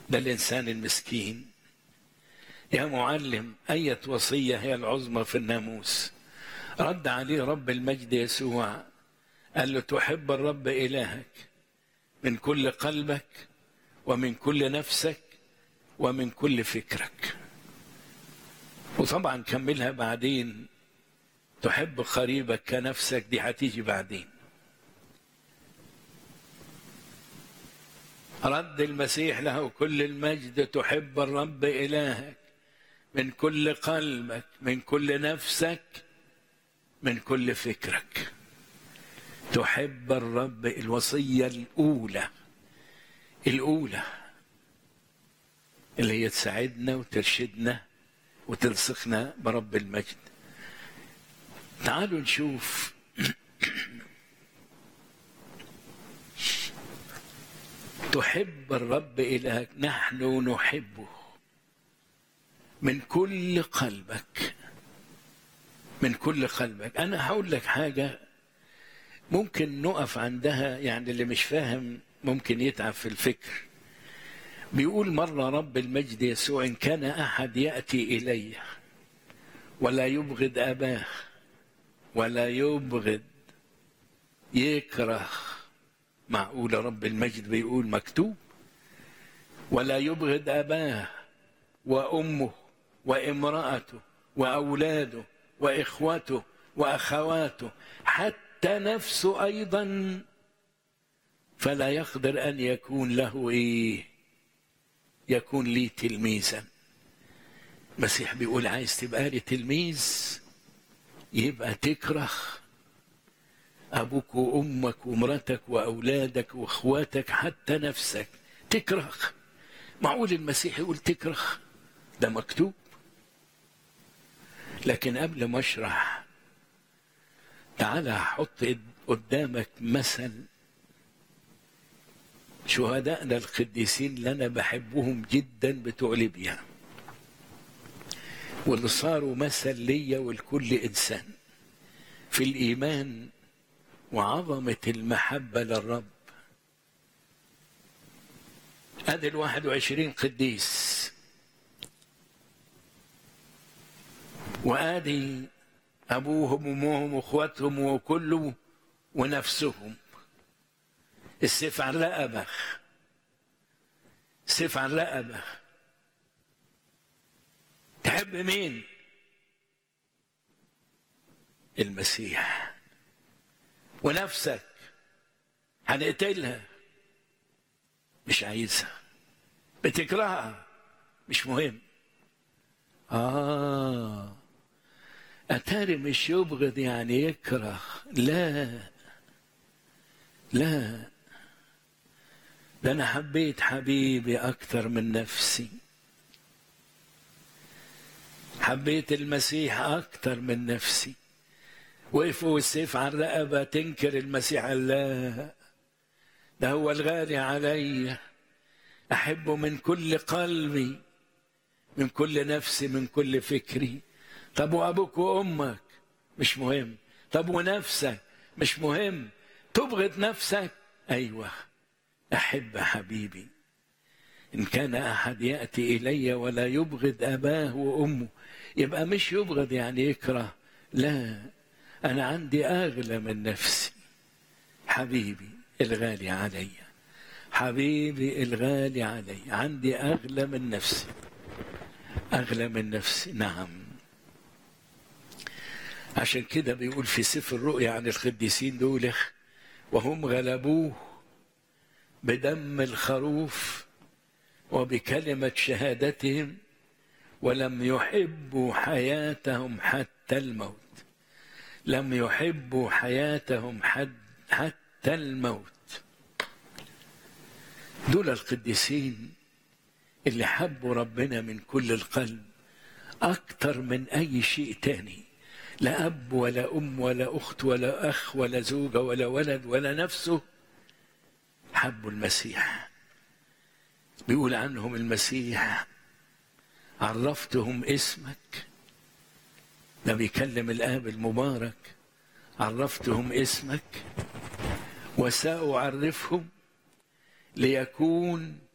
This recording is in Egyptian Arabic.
ده الإنسان المسكين يا معلم أية وصية هي العظمى في الناموس رد عليه رب المجد يسوع قال له تحب الرب إلهك من كل قلبك ومن كل نفسك ومن كل فكرك وطبعا كملها بعدين تحب قريبك كنفسك دي هتيجي بعدين رد المسيح له كل المجد تحب الرب إلهك من كل قلبك من كل نفسك من كل فكرك تحب الرب الوصية الأولى الأولى اللي هي تساعدنا وترشدنا وتلصقنا برب المجد تعالوا نشوف تحب الرب إلهك نحن نحبه من كل قلبك من كل قلبك أنا هقول لك حاجة ممكن نقف عندها يعني اللي مش فاهم ممكن يتعب في الفكر بيقول مرة رب المجد يسوع إن كان أحد يأتي إلي ولا يبغض أباه ولا يبغض يكره معقول رب المجد بيقول مكتوب ولا يبغض أباه وأمه وامرأته وأولاده وإخوته وأخواته حتى نفسه أيضا فلا يقدر أن يكون له إيه يكون لي تلميذا المسيح بيقول عايز تبقى لي تلميذ يبقى تكره أبوك وأمك ومرتك وأولادك وأخواتك حتى نفسك تكره معقول المسيح يقول تكره ده مكتوب لكن قبل ما أشرح تعالى أحط قدامك مثل شهدائنا القديسين اللي أنا بحبهم جدا بتوع ليبيا واللي صاروا مثل ليا ولكل إنسان في الإيمان وعظمة المحبة للرب هذا الواحد وعشرين قديس وآدي أبوهم وأمهم وأخواتهم وكله ونفسهم السيف عن رقبة السيف عن رقبة تحب مين المسيح ونفسك هنقتلها مش عايزها بتكرهها مش مهم آه أتاري مش يبغض يعني يكره لا لا ده أنا حبيت حبيبي أكتر من نفسي حبيت المسيح أكتر من نفسي وقفوا السيف على الرقبة تنكر المسيح لا ده هو الغالي علي أحبه من كل قلبي من كل نفسي من كل فكري طب وأبوك وأمك مش مهم طب ونفسك مش مهم تبغض نفسك أيوة أحب حبيبي إن كان أحد يأتي إلي ولا يبغض أباه وأمه يبقى مش يبغض يعني يكره لا أنا عندي أغلى من نفسي حبيبي الغالي علي حبيبي الغالي علي عندي أغلى من نفسي أغلى من نفسي نعم عشان كده بيقول في سفر الرؤيا عن القديسين دول وهم غلبوه بدم الخروف وبكلمة شهادتهم ولم يحبوا حياتهم حتى الموت لم يحبوا حياتهم حتى الموت دول القديسين اللي حبوا ربنا من كل القلب أكتر من أي شيء تاني لا أب ولا أم ولا أخت ولا أخ ولا زوجة ولا ولد ولا نفسه حبوا المسيح بيقول عنهم المسيح عرفتهم اسمك ده بيكلم الآب المبارك عرفتهم اسمك وسأعرفهم ليكون